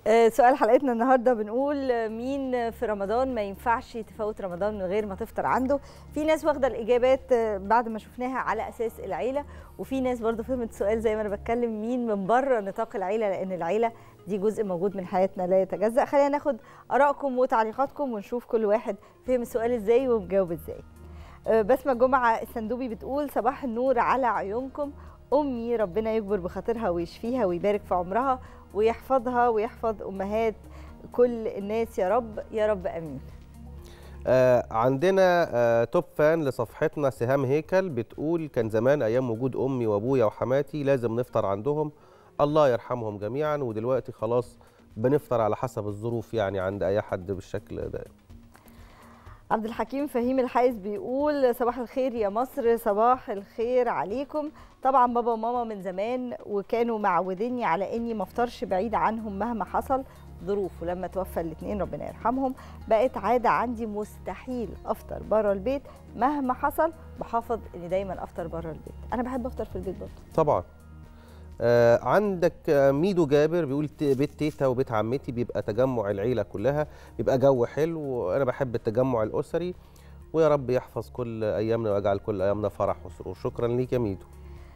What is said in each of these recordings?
آه، سؤال حلقتنا النهارده بنقول آه، مين في رمضان ما ينفعش تفوت رمضان من غير ما تفطر عنده في ناس واخده الاجابات آه، بعد ما شفناها على اساس العيله وفي ناس برضو فهمت السؤال زي ما انا بتكلم مين من بره نطاق العيله لان العيله دي جزء موجود من حياتنا لا يتجزا خلينا ناخد ارائكم وتعليقاتكم ونشوف كل واحد فهم السؤال ازاي ومجاوب ازاي آه، بسمة جمعة السندوبي بتقول صباح النور على عيونكم أمي ربنا يكبر بخاطرها ويشفيها ويبارك في عمرها ويحفظها ويحفظ أمهات كل الناس يا رب يا رب أمين آه عندنا آه توب فان لصفحتنا سهام هيكل بتقول كان زمان ايام وجود امي وابويا وحماتي لازم نفطر عندهم الله يرحمهم جميعا ودلوقتي خلاص بنفطر على حسب الظروف يعني عند اي حد بالشكل ده عبد الحكيم فهيم الحايز بيقول صباح الخير يا مصر صباح الخير عليكم طبعا بابا وماما من زمان وكانوا معوديني على اني ما افطرش بعيد عنهم مهما حصل ظروف ولما توفى الاثنين ربنا يرحمهم بقت عاده عندي مستحيل افطر بره البيت مهما حصل بحافظ اني دايما افطر بره البيت انا بحب افطر في البيت برضه طبعا آه عندك آه، ميدو جابر بيقول ت- بيت تيتا وبيت عمتي بيبقى تجمع العيله كلها بيبقى جو حلو وانا بحب التجمع الاسري ويا رب يحفظ كل ايامنا ويجعل كل ايامنا فرح وسرور شكرا ليك يا ميدو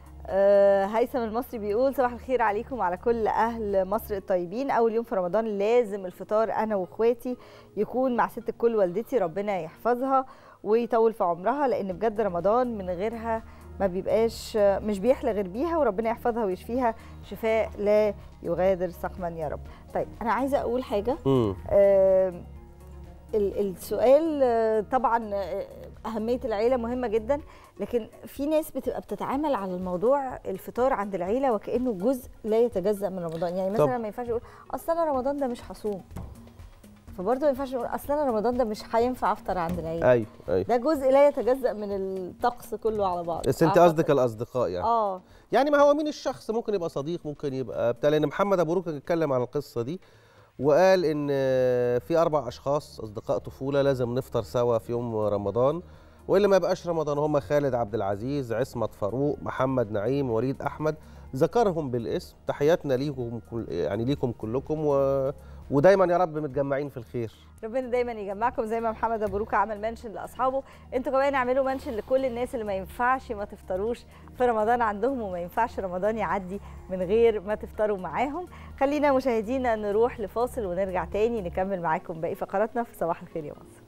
آه، هيثم المصري بيقول صباح الخير عليكم وعلى كل اهل مصر الطيبين اول يوم في رمضان لازم الفطار انا واخواتي يكون مع ست الكل والدتي ربنا يحفظها ويطول في عمرها لان بجد رمضان من غيرها ما بيبقاش مش بيحلى غير بيها وربنا يحفظها ويشفيها شفاء لا يغادر سقما يا رب طيب انا عايزه اقول حاجه مم. آه، ال- السؤال آه، طبعا آه، أهمية العيلة مهمة جدا لكن في ناس بتبقى بتتعامل على الموضوع الفطار عند العيلة وكأنه جزء لا يتجزأ من رمضان يعني مثلا طب. ما ينفعش يقول أصل أنا رمضان ده مش هصوم فبرضه ما ينفعش نقول أصل أنا رمضان ده مش هينفع أفطر عند العيلة ايوه ايوه ده جزء لا يتجزأ من الطقس كله على بعض بس انت أعتقد. قصدك الاصدقاء يعني اه يعني ما هو مين الشخص ممكن يبقى صديق ممكن يبقى بتاع لان محمد ابو روكه اتكلم عن القصه دي وقال ان في اربع اشخاص اصدقاء طفوله لازم نفطر سوا في يوم رمضان والا ما يبقاش رمضان هم خالد عبد العزيز عصمت فاروق محمد نعيم وليد احمد ذكرهم بالاسم تحياتنا ليكم كل يعني ليكم كلكم و... ودايما يا رب متجمعين في الخير ربنا دايما يجمعكم زي ما محمد ابو روكه عمل منشن لاصحابه انتوا كمان اعملوا منشن لكل الناس اللي ما ينفعش ما تفطروش في رمضان عندهم وما ينفعش رمضان يعدي من غير ما تفطروا معاهم خلينا مشاهدينا نروح لفاصل ونرجع تاني نكمل معاكم باقي فقراتنا في صباح الخير يا مصر